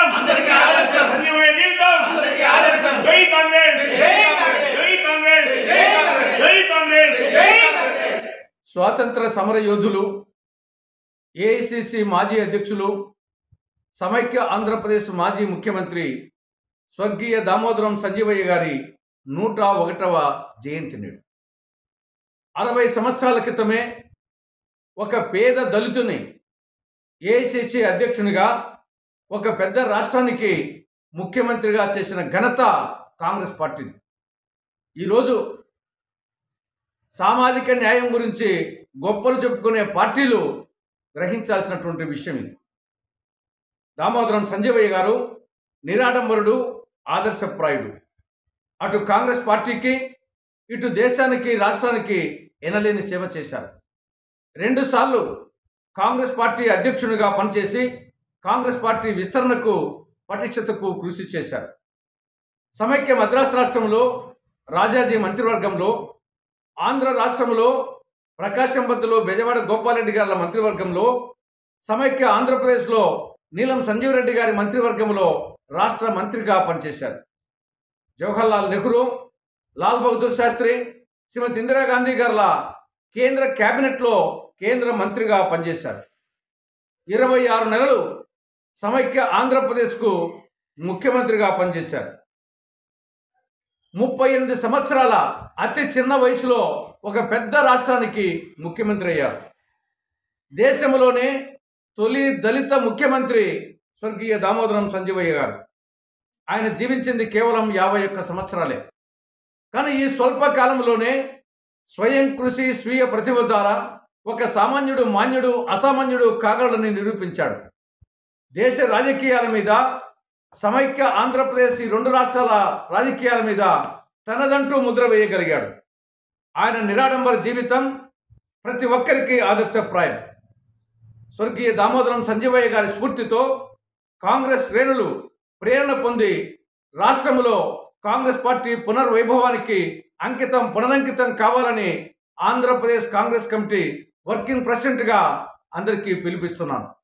జీవితం అందరికీ ఆదర్శం. సంజీవయ్య జీవితం అందరికీ ఆదర్శం. జై కాంగ్రెస్ జై కాంగ్రెస్. జై కాంగ్రెస్ జై కాంగ్రెస్. జై కాంగ్రెస్ జై కాంగ్రెస్. స్వాతంత్ర సమర యోధులు ఏఐసిసి మాజీ అధ్యక్షులు సమైక్య ఆంధ్రప్రదేశ్ మాజీ ముఖ్యమంత్రి స్వర్గీయ దామోదరం సంజీవయ్య గారి నూట ఒకటవ జయంతి నేడు అరవై సంవత్సరాల క్రితమే ఒక పేద దళితుని ఏఐసిసి అధ్యక్షునిగా ఒక పెద్ద రాష్ట్రానికి ముఖ్యమంత్రిగా చేసిన ఘనత కాంగ్రెస్ పార్టీది ఈరోజు సామాజిక న్యాయం గురించి గొప్పలు చెప్పుకునే పార్టీలు గ్రహించాల్సినటువంటి విషయం ఇది దామోదరం సంజీవయ్య గారు నిరాడంబరుడు ఆదర్శప్రాయుడు అటు కాంగ్రెస్ పార్టీకి ఇటు దేశానికి రాష్ట్రానికి ఎనలేని సేవ చేశారు రెండుసార్లు కాంగ్రెస్ పార్టీ అధ్యక్షునిగా పనిచేసి కాంగ్రెస్ పార్టీ విస్తరణకు పటిష్టతకు కృషి చేశారు సమైక్య మద్రాసు రాష్ట్రంలో రాజాజీ మంత్రివర్గంలో ఆంధ్ర రాష్ట్రంలో ప్రకాశం బద్దులో బెజవాడ గోపాలరెడ్డి గారి మంత్రివర్గంలో సమైక్య ఆంధ్రప్రదేశ్లో నీలం సంజీవరెడ్డి గారి మంత్రివర్గంలో రాష్ట్ర మంత్రిగా పనిచేశారు జవహర్లాల్ నెహ్రూ లాల్ బహదూర్ శాస్త్రి శ్రీమతి ఇందిరాగాంధీ గారుల కేంద్ర కేబినెట్లో కేంద్ర మంత్రిగా పనిచేశారు ఇరవై ఆరు నెలలు సమైక్య ఆంధ్రప్రదేశ్కు ముఖ్యమంత్రిగా పనిచేశారు ముప్పై ఎనిమిది సంవత్సరాల అతి చిన్న వయసులో ఒక పెద్ద రాష్ట్రానికి ముఖ్యమంత్రి అయ్యారు దేశంలోనే తొలి దళిత ముఖ్యమంత్రి స్వర్గీయ దామోదరం సంజీవయ్య గారు ఆయన జీవించింది కేవలం యాభై ఒక్క సంవత్సరాలే కానీ ఈ స్వల్ప కాలంలోనే స్వయం కృషి స్వీయ ప్రతిభ ద్వారా ఒక సామాన్యుడు మాన్యుడు అసామాన్యుడు కాగలని నిరూపించాడు దేశ రాజకీయాల మీద సమైక్య ఆంధ్రప్రదేశ్ ఈ రెండు రాష్ట్రాల రాజకీయాల మీద తనదంటూ ముద్ర వేయగలిగాడు ఆయన నిరాడంబర జీవితం ప్రతి ఒక్కరికి ఆదర్శప్రాయం స్వర్గీయ దామోదరం సంజీవయ్య గారి స్ఫూర్తితో కాంగ్రెస్ శ్రేణులు ప్రేరణ పొంది రాష్ట్రంలో కాంగ్రెస్ పార్టీ పునర్వైభవానికి అంకితం పునరంకితం కావాలని ఆంధ్రప్రదేశ్ కాంగ్రెస్ కమిటీ వర్కింగ్ ప్రెసిడెంట్గా అందరికీ పిలిపిస్తున్నాను